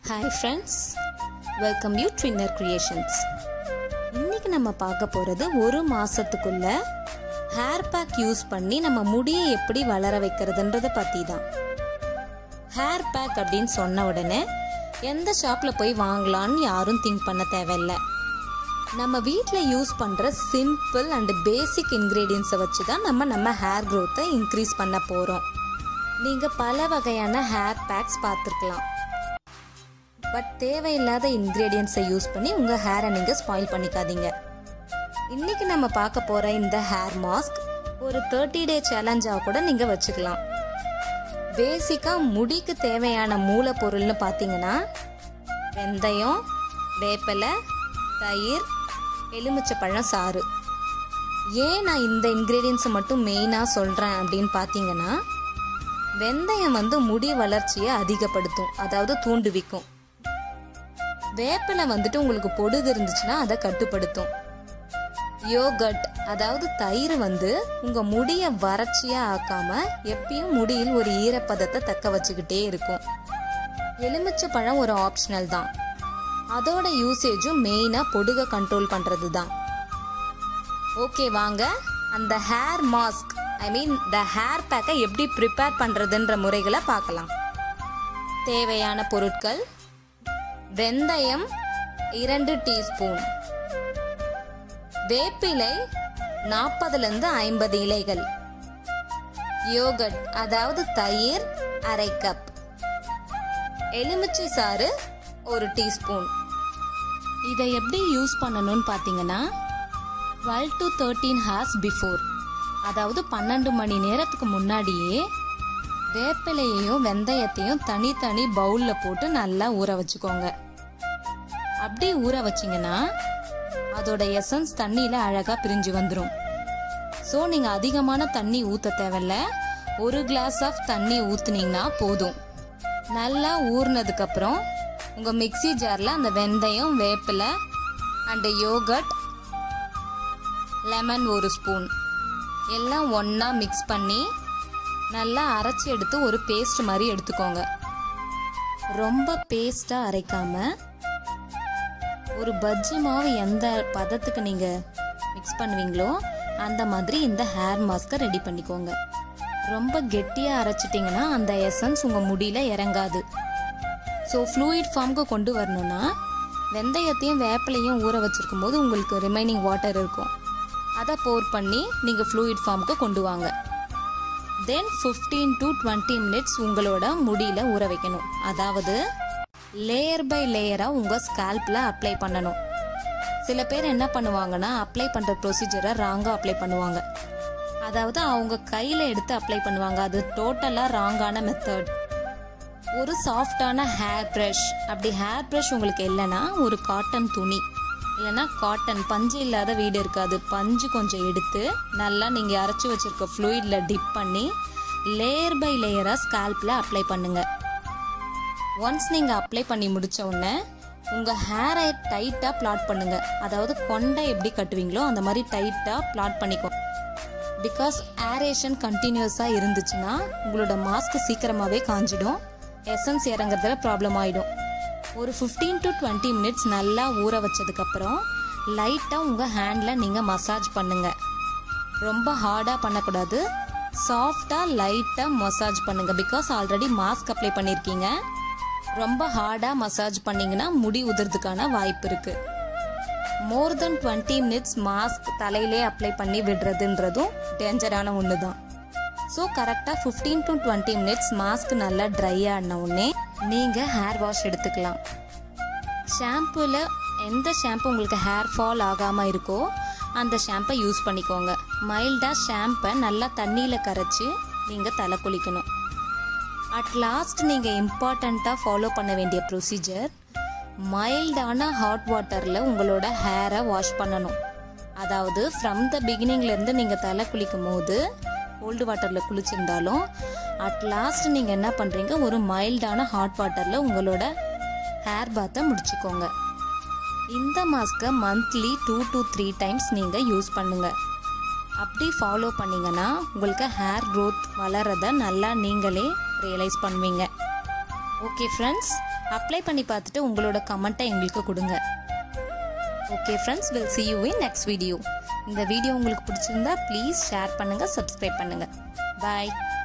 hi friends welcome you twinner creations இன்னைக்கு நம்ம பார்க்க போகிறது ஒரு மாதத்துக்குள்ள ஹேர் பேக் யூஸ் பண்ணி நம்ம முடியை எப்படி வளர வைக்கிறதுன்றத பற்றி தான் ஹேர் பேக் அப்படின்னு சொன்ன உடனே எந்த ஷாப்பில் போய் வாங்கலான்னு யாரும் திங்க் பண்ண தேவையில்லை நம்ம வீட்டில் யூஸ் பண்ணுற சிம்பிள் அண்ட் பேசிக் இன்க்ரீடியன்ஸை வச்சு தான் நம்ம நம்ம ஹேர் க்ரோத்தை இன்க்ரீஸ் பண்ண போகிறோம் நீங்கள் பல வகையான ஹேர் பேக்ஸ் பார்த்துருக்கலாம் பட் தேவையில்லாத இன்க்ரீடியன்ஸை யூஸ் பண்ணி உங்கள் ஹேரை நீங்கள் ஸ்பாயில் பண்ணிக்காதீங்க இன்னைக்கு நம்ம பார்க்க போகிற இந்த ஹேர் மாஸ்க் ஒரு தேர்ட்டி டே சேலஞ்சாக கூட நீங்கள் வச்சுக்கலாம் பேசிக்காக முடிக்கு தேவையான மூலப்பொருள்னு பார்த்தீங்கன்னா வெந்தயம் வேப்பிலை தயிர் எலுமிச்சப்பழம் சாறு ஏன் நான் இந்த இன்க்ரீடியன்ஸை மட்டும் மெயினாக சொல்கிறேன் அப்படின்னு பார்த்தீங்கன்னா வெந்தயம் வந்து முடி வளர்ச்சியை அதிகப்படுத்தும் அதாவது தூண்டுவிக்கும் வேப்பிலை வந்துட்டு உங்களுக்கு பொடுகு இருந்துச்சுன்னா அதை கட்டுப்படுத்தும் யோகட் அதாவது தயிர் வந்து உங்க முடிய வறட்சியா ஆக்காம எப்பயும் முடியில் ஒரு ஈரப்பதத்தை தக்க வச்சுக்கிட்டே இருக்கும் எலுமிச்சை பழம் ஒரு ஆப்ஷனல் தான் அதோட யூசேஜும் மெயினா பொடுக கண்ட்ரோல் பண்றது தான் ஓகே வாங்க அந்த hair mask I mean the hair பேக்கை எப்படி ப்ரிப்பேர் பண்றதுன்ற முறைகளை பார்க்கலாம் தேவையான பொருட்கள் வெந்தயம் இரண்டு டீஸ்பூன் வேப்பிலை நாற்பதுலேருந்து ஐம்பது இலைகள் யோகட் அதாவது தயிர் அரை கப் எலுமிச்சை சாறு ஒரு டீஸ்பூன் இதை எப்படி யூஸ் பண்ணணும்னு பார்த்தீங்கன்னா twelve to thirteen hours before அதாவது பன்னெண்டு மணி நேரத்துக்கு முன்னாடியே வேப்பிலையையும் வெந்தயத்தையும் தனித்தனி பவுலில் போட்டு நல்லா ஊற வச்சுக்கோங்க அப்படி ஊற வச்சிங்கன்னா அதோட எசன்ஸ் தண்ணியில் அழகாக பிரிஞ்சு வந்துடும் ஸோ நீங்கள் அதிகமான தண்ணி ஊற்ற தேவையில்ல ஒரு கிளாஸ் ஆஃப் தண்ணி ஊற்றுனீங்கன்னா போதும் நல்லா ஊறினதுக்கப்புறம் உங்கள் மிக்சி ஜாரில் அந்த வெந்தயம் வேப்பிலை அண்டு யோகட் லெமன் ஒரு ஸ்பூன் எல்லாம் ஒன்றா மிக்ஸ் பண்ணி நல்லா அரைச்சி எடுத்து ஒரு பேஸ்ட் மாதிரி எடுத்துக்கோங்க ரொம்ப பேஸ்ட்டாக அரைக்காமல் ஒரு பஜ்ஜி மாவு எந்த பதத்துக்கு நீங்கள் மிக்ஸ் பண்ணுவீங்களோ அந்த மாதிரி இந்த ஹேர் மாஸ்க்கை ரெடி பண்ணிக்கோங்க ரொம்ப கெட்டியாக அரைச்சிட்டிங்கன்னா அந்த எசன்ஸ் உங்கள் முடியில் இறங்காது ஸோ ஃப்ளூயிட் ஃபார்முக்கு கொண்டு வரணும்னா வெந்தயத்தையும் வேப்பிலையும் ஊற வச்சிருக்கும் போது உங்களுக்கு ரிமைனிங் வாட்டர் இருக்கும் அதை போர் பண்ணி நீங்கள் ஃப்ளூயிட் ஃபார்முக்கு கொண்டு வாங்க then fifteen to twenty minutes உங்களோட முடியில் ஊற வைக்கணும் அதாவது லேயர் பை லேயராக உங்கள் ஸ்கேல்பில் அப்ளை பண்ணணும் சில பேர் என்ன பண்ணுவாங்கன்னா அப்ளை பண்ணுற ப்ரொசீஜரை ராங்காக அப்ளை பண்ணுவாங்க அதாவது அவங்க கையில் எடுத்து அப்ளை பண்ணுவாங்க அது டோட்டலாக ராங்கான மெத்தட் ஒரு சாஃப்டான ஹேர் ப்ரஷ் அப்படி ஹேர் ப்ரஷ் உங்களுக்கு இல்லைன்னா ஒரு காட்டன் துணி இல்லைன்னா காட்டன் பஞ்சு இல்லாத வீடு இருக்காது பஞ்சு கொஞ்சம் எடுத்து நல்லா நீங்கள் அரைச்சி வச்சிருக்க ஃப்ளூயிடில் டிப் பண்ணி லேயர் பை லேயராக ஸ்கேல்பில் அப்ளை பண்ணுங்கள் ஒன்ஸ் நீங்கள் அப்ளை பண்ணி முடிச்ச உடனே உங்கள் ஹேரை டைட்டாக பிளாட் பண்ணுங்க அதாவது கொண்டை எப்படி கட்டுவீங்களோ அந்த மாதிரி டைட்டாக பிளாட் பண்ணிக்கோ பிகாஸ் ஏரேஷன் கண்டினியூஸாக இருந்துச்சுன்னா உங்களோட மாஸ்க் சீக்கிரமாகவே காஞ்சிடும் எசன்ஸ் இறங்குறதுல ப்ராப்ளம் ஆகிடும் ஒரு ஃபிஃப்டீன் டு டுவெண்ட்டி மினிட்ஸ் நல்லா ஊற வச்சதுக்கப்புறம் லைட்டாக உங்கள் ஹேண்டில் நீங்கள் மசாஜ் பண்ணுங்க ரொம்ப ஹார்டாக பண்ணக்கூடாது சாஃப்டாக லைட்டாக மசாஜ் பண்ணுங்க பிகாஸ் ஆல்ரெடி மாஸ்க் அப்ளை பண்ணியிருக்கீங்க ரொம்ப ஹார்டாக மசாஜ் பண்ணிங்கன்னா முடி உதிர்றதுக்கான வாய்ப்பு இருக்குது more than twenty minutes mask தலையிலே அப்ளை பண்ணி விடுறதுன்றதும் டேஞ்சரான ஒன்று தான் ஸோ கரெக்டாக fifteen to twenty minutes mask நல்லா ட்ரை ஆன உடனே நீங்கள் ஹேர் வாஷ் எடுத்துக்கலாம் ஷாம்புவில் எந்த ஷாம்பு உங்களுக்கு ஹேர் ஃபால் ஆகாமல் இருக்கோ அந்த ஷாம்பை யூஸ் பண்ணிக்கோங்க மைல்டாக ஷாம்பை நல்லா தண்ணியில் கரைச்சி நீங்கள் தலை குளிக்கணும் அட் லாஸ்ட் நீங்கள் இம்பார்ட்டண்ட்டாக ஃபாலோ பண்ண வேண்டிய ப்ரொசீஜர் மைல்டான ஹாட் வாட்டரில் உங்களோட ஹேரை வாஷ் பண்ணணும் அதாவது ஃப்ரம் த பிகினிங்லேருந்து நீங்கள் தலை குளிக்கும் போது கோல்டு வாட்டரில் குளிச்சிருந்தாலும் அட் லாஸ்ட் நீங்கள் என்ன பண்ணுறீங்க ஒரு மைல்டான ஹாட் வாட்டரில் உங்களோட ஹேர் பாத்தை முடிச்சுக்கோங்க இந்த மாஸ்க்கை monthly two to three times நீங்கள் யூஸ் பண்ணுங்கள் அப்படி ஃபாலோ பண்ணீங்கன்னா உங்களுக்கு ஹேர் க்ரோத் வளரதை நல்லா நீங்களே ரியலைஸ் பண்ணுவீங்க ஓகே ஃப்ரெண்ட்ஸ் அப்ளை பண்ணி பார்த்துட்டு உங்களோட கமெண்ட்டை எங்களுக்கு கொடுங்க okay friends will see you in next video இந்த வீடியோ உங்களுக்கு பிடிச்சிருந்தா ப்ளீஸ் ஷேர் பண்ணுங்கள் சப்ஸ்கிரைப் பண்ணுங்கள் பாய்